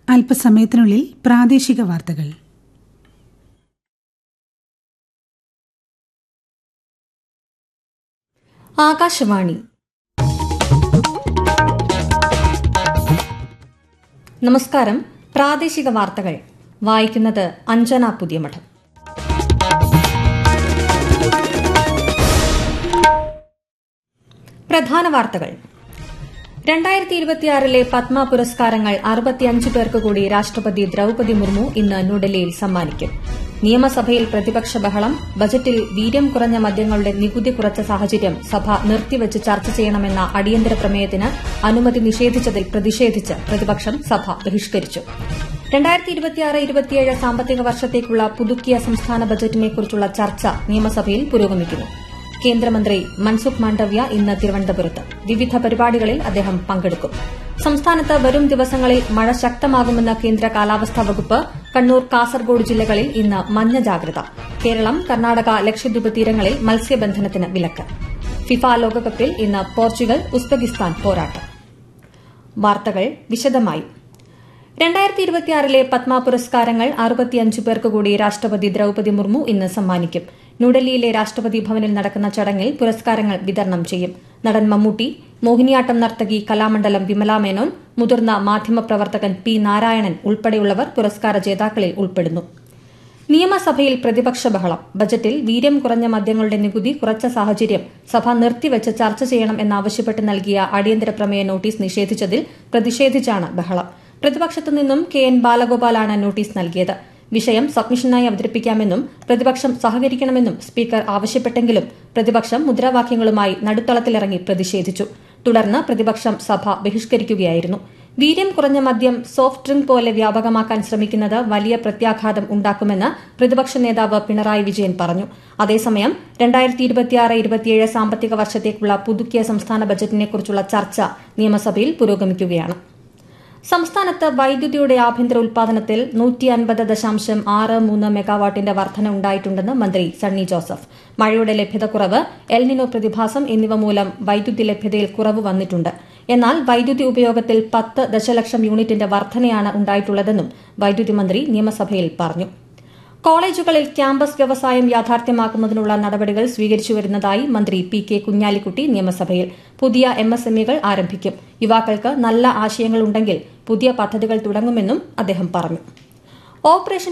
അല്പസമയത്തിനുള്ളിൽ പ്രാദേശിക വാർത്തകൾ ആകാശവാണി നമസ്കാരം പ്രാദേശിക വാർത്തകൾ വായിക്കുന്നത് അഞ്ജന പുതിയമഠം പ്രധാന വാർത്തകൾ രണ്ടായിരത്തി ഇരുപത്തിയാറിലെ പത്മ പുരസ്കാരങ്ങൾ അറുപത്തിയഞ്ച് പേർക്ക് കൂടി രാഷ്ട്രപതി ദ്രൌപതി മുർമു ഇന്ന് ന്യൂഡൽഹിയിൽ സമ്മാനിക്കും നിയമസഭയിൽ പ്രതിപക്ഷ ബഹളം ബജറ്റിൽ വീര്യം കുറഞ്ഞ മദ്യങ്ങളുടെ നികുതി കുറച്ച സാഹചര്യം സഭ നിർത്തിവച്ച് ചർച്ച ചെയ്യണമെന്ന അടിയന്തര പ്രമേയത്തിന് അനുമതി നിഷേധിച്ചതിൽ പ്രതിഷേധിച്ച് പ്രതിപക്ഷം സഭ ബഹിഷ്കരിച്ചു രണ്ടായിരത്തി ഇരുപത്തിയാറ് ഇരുപത്തിയേഴ് സാമ്പത്തിക വർഷത്തേക്കുള്ള പുതുക്കിയ സംസ്ഥാന ബജറ്റിനെക്കുറിച്ചുള്ള ചർച്ച നിയമസഭയിൽ പുരോഗമിക്കുന്നു കേന്ദ്രമന്ത്രി മൻസുഖ് മാണ്ഡവ്യ ഇന്ന് തിരുവനന്തപുരത്ത് വിവിധ പരിപാടികളിൽ അദ്ദേഹം പങ്കെടുക്കും സംസ്ഥാനത്ത് വരും ദിവസങ്ങളിൽ മഴ ശക്തമാകുമെന്ന കേന്ദ്ര കാലാവസ്ഥാ വകുപ്പ് കണ്ണൂർ കാസർഗോഡ് ജില്ലകളിൽ ഇന്ന് മഞ്ഞ ജാഗ്രത കേരളം കർണാടക ലക്ഷദ്വീപ് തീരങ്ങളിൽ മത്സ്യബന്ധനത്തിന് വിലക്ക് ഫിഫ ലോകകപ്പിൽ ഇന്ന് പോർച്ചുഗൽ ഉസ്ബെക്കിസ്ഥാൻ പോരാട്ടം വാർത്തകൾ വിശദമായി രണ്ടായിരത്തി ഇരുപത്തിയാറിലെ പത്മ പുരസ്കാരങ്ങൾ അറുപത്തിയഞ്ച് പേർക്ക് കൂടി രാഷ്ട്രപതി ദ്രൌപതി മുർമു ഇന്ന് സമ്മാനിക്കും ന്യൂഡൽഹിയിലെ രാഷ്ട്രപതി ഭവനിൽ നടക്കുന്ന ചടങ്ങിൽ പുരസ്കാരങ്ങൾ വിതരണം ചെയ്യും നടൻ മമ്മൂട്ടി മോഹിനിയാട്ടം നർത്തകി കലാമണ്ഡലം വിമല മേനോൻ മുതിർന്ന മാധ്യമപ്രവർത്തകൻ പി നാരായണൻ ഉൾപ്പെടെയുള്ളവർ പുരസ്കാര ജേതാക്കളിൽ ഉൾപ്പെടുന്നു നിയമസഭയിൽ പ്രതിപക്ഷ ബഹളം ബജറ്റിൽ വീര്യം കുറഞ്ഞ മദ്യങ്ങളുടെ നികുതി കുറച്ച സാഹചര്യം സഭ നിർത്തിവച്ച് ചർച്ച ചെയ്യണം എന്നാവശ്യപ്പെട്ട് നൽകിയ അടിയന്തര പ്രമേയ നോട്ടീസ് നിഷേധിച്ചതിൽ പ്രതിഷേധിച്ചാണ് ബഹളം പ്രതിപക്ഷത്തു നിന്നും കെ എൻ ബാലഗോപാലാണ് നോട്ടീസ് നൽകിയത് വിഷയം സബ്മിഷനായി അവതരിപ്പിക്കാമെന്നും പ്രതിപക്ഷം സഹകരിക്കണമെന്നും സ്പീക്കർ ആവശ്യപ്പെട്ടെങ്കിലും പ്രതിപക്ഷം മുദ്രാവാക്യങ്ങളുമായി നടുത്തളത്തിലിറങ്ങി പ്രതിഷേധിച്ചു തുടർന്ന് പ്രതിപക്ഷം സഭ ബഹിഷ്കരിക്കുകയായിരുന്നു വീര്യം കുറഞ്ഞ മദ്യം സോഫ്റ്റ് ഡ്രിങ്ക് പോലെ വ്യാപകമാക്കാൻ ശ്രമിക്കുന്നത് വലിയ പ്രത്യാഘാതം ഉണ്ടാക്കുമെന്ന് പ്രതിപക്ഷ നേതാവ് പിണറായി വിജയൻ പറഞ്ഞു അതേസമയം രണ്ടായിരത്തി ഇരുപത്തിയാറ് ഇരുപത്തിയേഴ് സാമ്പത്തിക വർഷത്തേക്കുള്ള പുതുക്കിയ സംസ്ഥാന ബജറ്റിനെക്കുറിച്ചുള്ള ചർച്ച നിയമസഭയിൽ പുരോഗമിക്കുകയാണ് സംസ്ഥാനത്ത് വൈദ്യുതിയുടെ ആഭ്യന്തര ഉൽപാദനത്തിൽ നൂറ്റി അൻപത് ദശാംശം ആറ് മൂന്ന് മെഗാവാട്ടിന്റെ വർധന ഉണ്ടായിട്ടുണ്ടെന്ന് മന്ത്രി സണ്ണി ജോസഫ് മഴയുടെ ലഭ്യതക്കുറവ് എൽനിനോ പ്രതിഭാസം എന്നിവ മൂലം വൈദ്യുതി ലഭ്യതയിൽ കുറവ് വന്നിട്ടുണ്ട് എന്നാൽ വൈദ്യുതി ഉപയോഗത്തിൽ പത്ത് ദശലക്ഷം യൂണിറ്റിന്റെ വർധനയാണ് ഉണ്ടായിട്ടുള്ളതെന്നും വൈദ്യുതി മന്ത്രി നിയമസഭയിൽ പറഞ്ഞു കോളേജുകളിൽ ക്യാമ്പസ് വ്യവസായം യാഥാർത്ഥ്യമാക്കുന്നതിനുള്ള നടപടികൾ സ്വീകരിച്ചു വരുന്നതായി മന്ത്രി പി കെ കുഞ്ഞാലിക്കുട്ടി നിയമസഭയിൽ പുതിയ എം എസ് എം ഇകൾ ആരംഭിക്കും യുവാക്കൾക്ക് നല്ല ആശയങ്ങളുണ്ടെങ്കിൽ പുതിയ പദ്ധതികൾ തുടങ്ങുമെന്നും അദ്ദേഹം പറഞ്ഞു ഓപ്പറേഷൻ